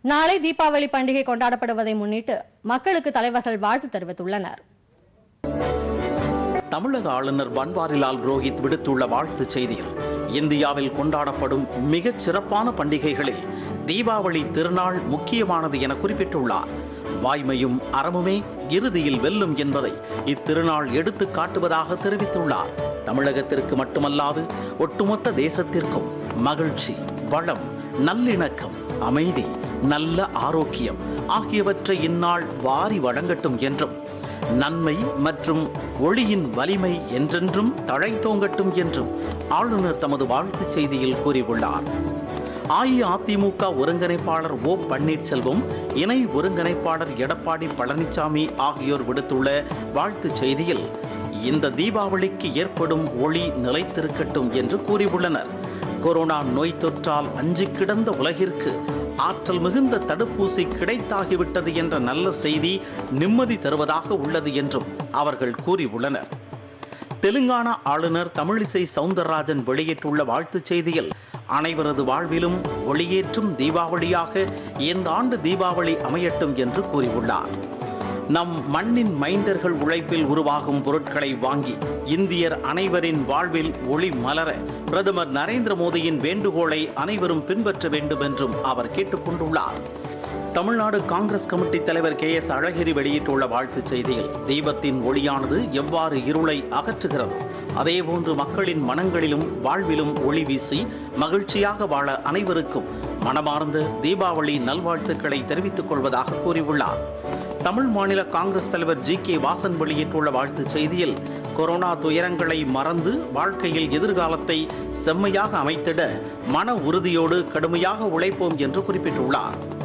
நாளை தீபாவளி பண்டிகை கொண்டாடப்படுவதை முன்னிட்டு மக்களுக்கு தலைவர்கள் வாழ்த்து தெரிவித்துள்ளனர் தமிழக ஆளுநர் பன்வாரிலால் புரோஹித் விடுத்துள்ள வாழ்த்துச் செய்தியில் இந்தியாவில் கொண்டாடப்படும் மிகச் சிறப்பான பண்டிகைகளில் தீபாவளி திருநாள் முக்கியமானது என குறிப்பிட்டுள்ளார் வாய்மையும் அறமுமே இறுதியில் வெல்லும் என்பதை இத்திருநாள் எடுத்து காட்டுவதாக தெரிவித்துள்ளார் தமிழகத்திற்கு மட்டுமல்லாது ஒட்டுமொத்த தேசத்திற்கும் மகிழ்ச்சி வளம் நல்லிணக்கம் அமைதி நல்ல ஆரோக்கியம் ஆகியவற்றை இந்நாள் வாரி வழங்கட்டும் என்றும் நன்மை மற்றும் ஒளியின் வலிமை என்றென்றும் தழைத்தோங்கட்டும் என்றும் ஆளுநர் தமது வாழ்த்துச் செய்தியில் கூறியுள்ளார் அஇஅதிமுக ஒருங்கிணைப்பாளர் ஓ பன்னீர்செல்வம் இணை ஒருங்கிணைப்பாளர் எடப்பாடி பழனிசாமி ஆகியோர் விடுத்துள்ள வாழ்த்துச் செய்தியில் இந்த தீபாவளிக்கு ஏற்படும் ஒளி நிலைத்திருக்கட்டும் என்று கூறியுள்ளனர் கொரோனா நோய் தொற்றால் அஞ்சு கிடந்த உலகிற்கு ஆற்றல் மிகுந்த தடுப்பூசி கிடைத்தாகிவிட்டது என்ற நல்ல செய்தி நிம்மதி தருவதாக உள்ளது என்றும் அவர்கள் கூறியுள்ளனர் தெலுங்கானா ஆளுநர் தமிழிசை சவுந்தரராஜன் வெளியிட்டுள்ள வாழ்த்துச் செய்தியில் அனைவரது வாழ்விலும் ஒளியேற்றும் தீபாவளியாக இந்த ஆண்டு தீபாவளி அமையட்டும் என்று கூறியுள்ளார் நம் மண்ணின் மைந்தர்கள் உழைப்பில் உருவாகும் பொருட்களை வாங்கி இந்தியர் அனைவரின் வாழ்வில் ஒளி மலர பிரதமர் நரேந்திர மோடியின் வேண்டுகோளை அனைவரும் பின்பற்ற வேண்டும் என்றும் அவர் கேட்டுக்கொண்டுள்ளார் தமிழ்நாடு காங்கிரஸ் கமிட்டி தலைவர் கே எஸ் அழகிரி வெளியிட்டுள்ள வாழ்த்துச் செய்தியில் தீபத்தின் ஒளியானது எவ்வாறு இருளை அகற்றுகிறதோ அதேபோன்று மக்களின் மனங்களிலும் வாழ்விலும் ஒளி வீசி மகிழ்ச்சியாக வாழ அனைவருக்கும் மனமார்ந்த தீபாவளி நல்வாழ்த்துக்களை தெரிவித்துக் கொள்வதாக கூறியுள்ளார் தமிழ் மாநில காங்கிரஸ் தலைவர் ஜி கே வாசன் வெளியிட்டுள்ள வாழ்த்துச் செய்தியில் கொரோனா துயரங்களை மறந்து வாழ்க்கையில் எதிர்காலத்தை செம்மையாக அமைத்திட மன உறுதியோடு கடுமையாக உழைப்போம் என்று குறிப்பிட்டுள்ளார்